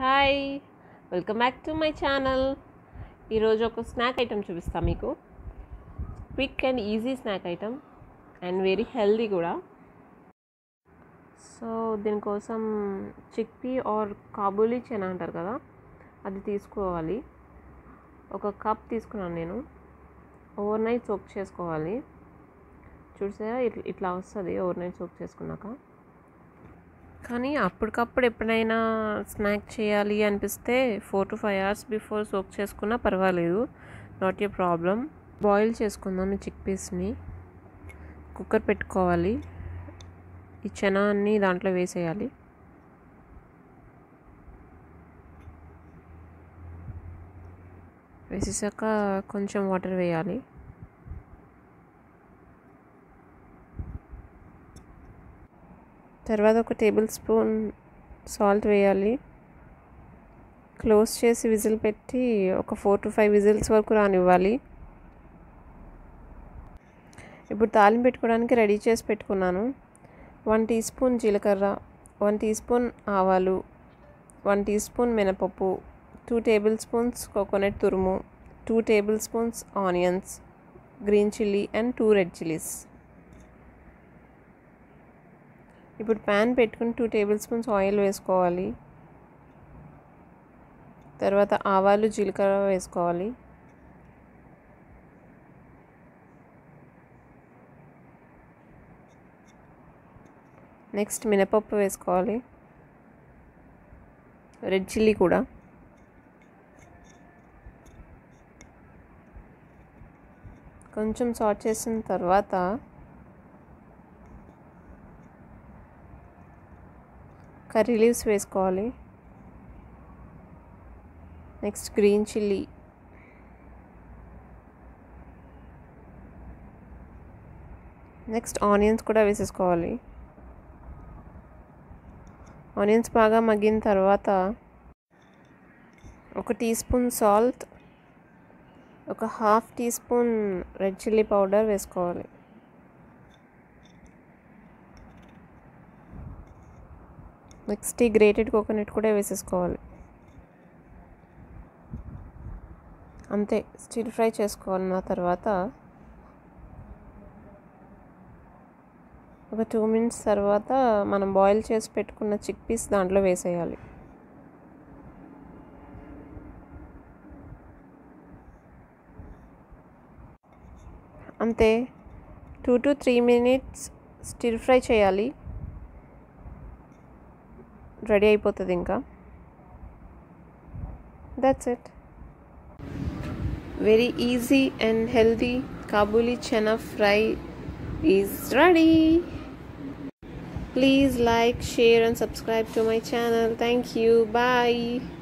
hi welcome back to my channel ఈరోజు ఒక snack item చూపిస్తా మీకు quick and easy snack item and very healthy కూడా so దీనికోసం చిక్పీ ఆర్ కాబూలీ చెనా అంటారు కదా అది తీసుకోవాలి ఒక కప్ తీసుకున్నాను నేను ఓవర్ నైట్ సోక్ చేసుకోవాలి చూసారా ఇట్లా ఇట్లా వస్తుంది ఓవర్ నైట్ సోక్ చేసుకున్నాక కానీ అప్పటికప్పుడు ఎప్పుడైనా స్నాక్ చేయాలి అనిపిస్తే four to five hours before soak చేసుకున్నా పర్వాలేదు నాట్ ఏ ప్రాబ్లం బాయిల్ చేసుకుందాం ఈ చిక్ పీస్ని కుక్కర్ పెట్టుకోవాలి ఈ చెనా అన్ని దాంట్లో వేసేయాలి వేసేసాక కొంచెం వాటర్ వేయాలి తర్వాత ఒక టేబుల్ స్పూన్ సాల్ట్ వేయాలి క్లోజ్ చేసి విజిల్ పెట్టి ఒక ఫోర్ టు ఫైవ్ విజిల్స్ వరకు రానివ్వాలి ఇప్పుడు తాలింపు పెట్టుకోవడానికి రెడీ చేసి పెట్టుకున్నాను వన్ టీ స్పూన్ జీలకర్ర వన్ టీ స్పూన్ ఆవాలు వన్ టీ స్పూన్ మినపప్పు టూ టేబుల్ స్పూన్స్ కోకోనట్ తురుము two tablespoons onions green chilli and two red chillies ఇప్పుడు ప్యాన్ పెట్టుకుని టూ టేబుల్ స్పూన్స్ ఆయిల్ వేసుకోవాలి తర్వాత ఆవాలు జీలకర్ర వేసుకోవాలి నెక్స్ట్ మినపప్పు వేసుకోవాలి రెడ్ చిల్లీ కూడా కొంచెం సాట్ చేసిన తర్వాత కర్రీ లీవ్స్ వేసుకోవాలి next green chilli next onions కూడా వేసేసుకోవాలి ఆనియన్స్ బాగా మగ్గిన తర్వాత ఒక టీ స్పూన్ సాల్ట్ ఒక half teaspoon red chilli powder వేసుకోవాలి నెక్స్ట్ ఈ గ్రేటెడ్ కోకోనట్ కూడా వేసేసుకోవాలి అంతే స్టిర్ ఫ్రై చేసుకోవాలన్న తర్వాత ఒక టూ మినిట్స్ తర్వాత మనం బాయిల్ చేసి పెట్టుకున్న చిక్ పీస్ దాంట్లో వేసేయాలి అంతే two to three minutes stir fry చేయాలి రెడీ అయిపోతుంది ఇంకా that's it very easy and healthy kabuli chana fry is ready please like share and subscribe to my channel thank you bye